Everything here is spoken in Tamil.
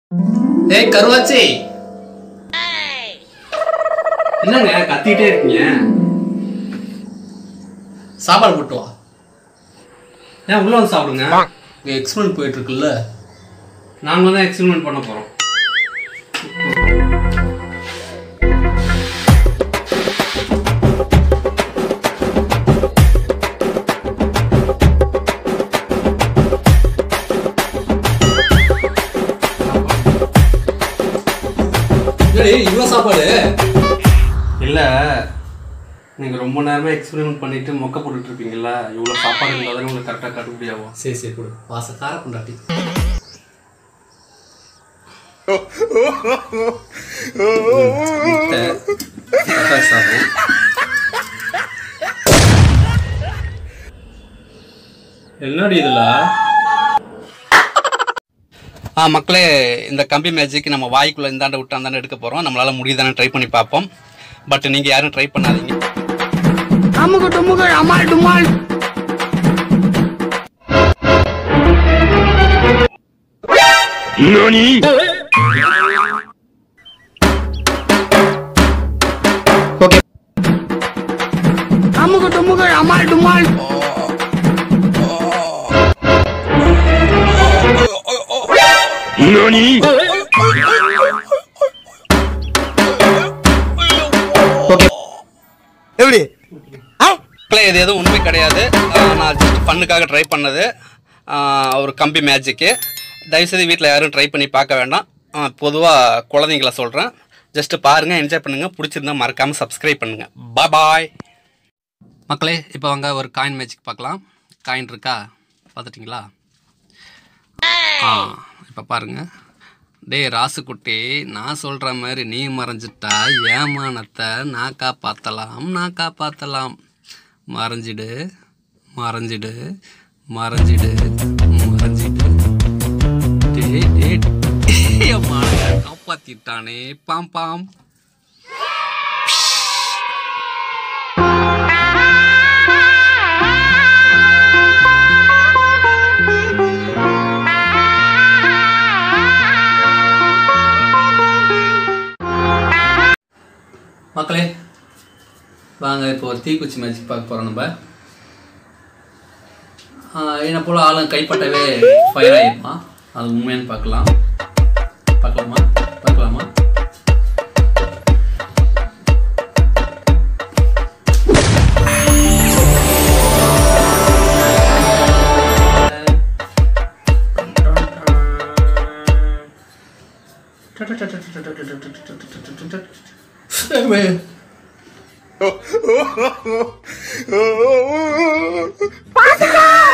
ஏய் கருவாச்சி என்னங்க கத்திட்டே இருக்கீங்க சாப்பாடு போட்டு வா ஏன் உள்ள வந்து சாப்பிடுங்க இங்கே எக்ஸ்பெரிமெண்ட் போயிட்டு இருக்குல்ல நாங்க தான் எக்ஸ்பெரிமெண்ட் பண்ண போறோம் என்னடி இவ்வளோ சாப்பாடு இல்ல நீங்க ரொம்ப நேரமா எக்ஸ்பெரிமெண்ட் பண்ணிட்டு மொக்க போட்டுட்டு இருப்பீங்கல்ல இவ்வளவு சாப்பாடு இருந்தா தானே உங்களுக்கு கரெக்டா கட்டுப்படி ஆகும் சரி சரி கொடு வாசக்கார கொண்டாட்டி முட்டை, தக்காளி சாதம் என்னடி இதுல ஆ மக்களே இந்த கம்பி மேஜிக் நம்ம வாய்க்குள்ள இந்தாண்ட விட்டு அந்தாண்ட எடுக்க போறோம் நம்மளால முடியுதானே ட்ரை பண்ணி பார்ப்போம் பட் நீங்க யாரும் ட்ரை பண்ணாதீங்க எப்படி மக்களே இது எதுவும் உண்மை கிடையாது ஆ, நான் ஜஸ்ட் ஃபன்னுக்காக ட்ரை பண்ணது ஆ, ஒரு கம்பி மேஜிக்கு தயவுசெய்து வீட்டில் யாரும் ட்ரை பண்ணி பார்க்க வேண்டாம் பொதுவாக குழந்தைங்கள சொல்கிறேன் ஜஸ்ட் பாருங்கள் என்ஜாய் பண்ணுங்கள் பிடிச்சிருந்தா மறக்காமல் சப்ஸ்கிரைப் பண்ணுங்கள் பாய் மக்களே இப்போ வாங்க ஒரு காயின் மேஜிக் பார்க்கலாம் காயின் இருக்கா பார்த்துட்டிங்களா ஆ இப்போ பாருங்க டேய் ராசுக்குட்டி நான் சொல்கிற மாதிரி நீ மறைஞ்சிட்டா ஏமானத்தை நான் காப்பாற்றலாம் நான் காப்பாற்றலாம் மறைஞ்சிடு மறைஞ்சிடு மறைஞ்சிடு மறைஞ்சிடு டேய் டேய் ஏமானத்தை காப்பாற்றிட்டானே பாம் பாம் மக்களே வாங்க இப்போ ஒரு தீக்குச்சி மேஜிக் பார்க்க போகிறோம் நம்ம ஆஹ் என்னை போல் ஆளும் கைப்பட்டவே ஃபயர் ஆகிருப்பான் அது உண்மையான்னு பார்க்கலாம் பார்க்கலாமா பார்க்கலாமா பாத்துக்கா